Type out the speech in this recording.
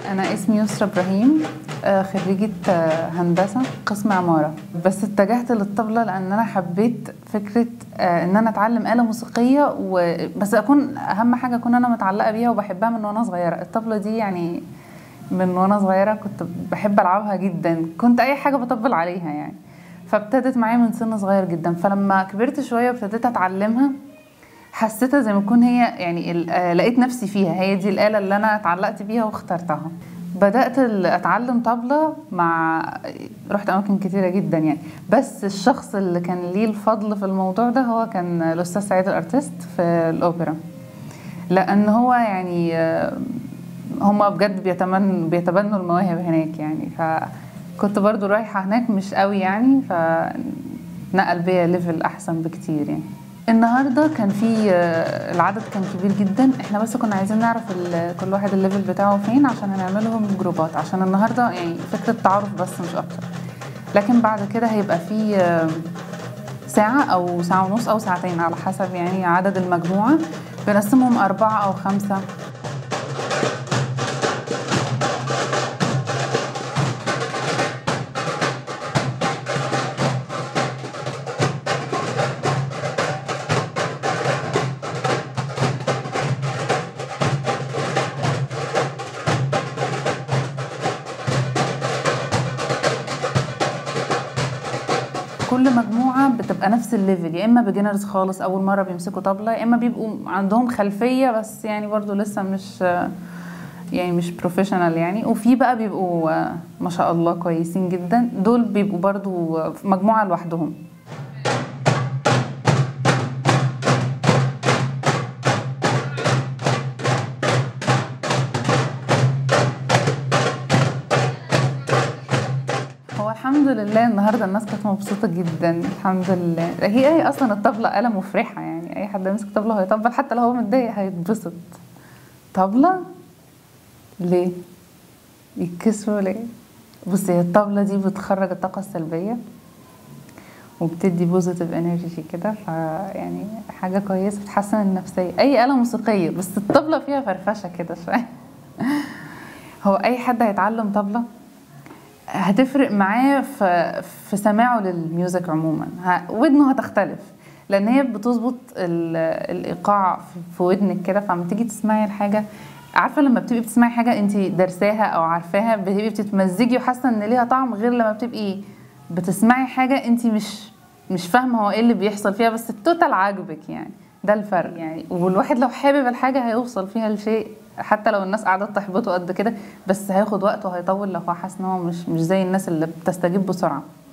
أنا اسمي يسرا إبراهيم آه، خريجة آه، هندسة قسم عمارة بس اتجهت للطبلة لأن أنا حبيت فكرة آه، إن أنا أتعلم آلة موسيقية و... بس أكون أهم حاجة أكون أنا متعلقة بيها وبحبها من وأنا صغيرة الطبلة دي يعني من وأنا صغيرة كنت بحب ألعبها جدا كنت أي حاجة بطبل عليها يعني فابتدت معايا من سن صغير جدا فلما كبرت شوية وابتديت أتعلمها حسيتها زي ما تكون هي يعني ال- آه، لقيت نفسي فيها هي دي الآلة اللي أنا اتعلقت بيها واخترتها بدأت ال- أتعلم طبلة مع رحت أماكن كتيرة جدا يعني بس الشخص اللي كان ليه الفضل في الموضوع ده هو كان الأستاذ سعيد الأرتست في الأوبرا لأن هو يعني آه، هما بجد بيتمن بيتبنوا المواهب هناك يعني فكنت برضو رايحة هناك مش قوي يعني فنقل بيا ليفل أحسن بكتير يعني النهارده كان في آه، العدد كان كبير جدا احنا بس كنا عايزين نعرف ال- كل واحد الليفل بتاعه فين عشان هنعملهم جروبات عشان النهارده يعني فكره تعارف بس مش اكتر لكن بعد كده هيبقى في آه، ساعة أو ساعة ونص أو ساعتين على حسب يعني عدد المجموعة بنقسمهم أربعة أو خمسة كل مجموعة بتبقى نفس الليفل يا إما بيجنرز خالص أول مرة بيمسكوا طبلة يا إما بيبقوا عندهم خلفية بس يعني برضو لسه مش يعني مش بروفيشنال يعني وفي بقى بيبقوا آه، ما شاء الله كويسين جدا دول بيبقوا برضو في مجموعة لوحدهم هو الحمد لله النهارده الناس كانت مبسوطه جدا الحمد لله هي هي اصلا الطبله آلة مفرحه يعني اي حد يمسك طبله هيطبل حتى لو هو متضايق هيتبسط طبله ليه يتكسروا ليه بصي هي الطبله دي بتخرج الطاقه السلبيه وبتدي بوزيتيف انرجي كده فيعني حاجه كويسه بتحسن النفسيه اي آلة موسيقيه بس الطبله فيها فرفشه كده شويه هو اي حد هيتعلم طبله هتفرق معاه في في سماعه للميوزك عموما ه- ودنه هتختلف لان هي بتظبط ال- الايقاع في- في ودنك كده فلما تيجي تسمعي الحاجه عارفه لما بتبقي بتسمعي حاجه انت درساها او عارفاها بتبقي بتتمزجي وحاسه ان ليها طعم غير لما بتبقي بتسمعي حاجه انت مش مش فاهمه هو ايه اللي بيحصل فيها بس التوتال عاجبك يعني ده الفرق يعني والواحد لو حابب الحاجه هيوصل فيها لشيء حتى لو الناس قاعده تحبطه قد كده بس هياخد وقت وهيطول لو هو حاسس ان هو مش مش زي الناس اللي بتستجيب بسرعه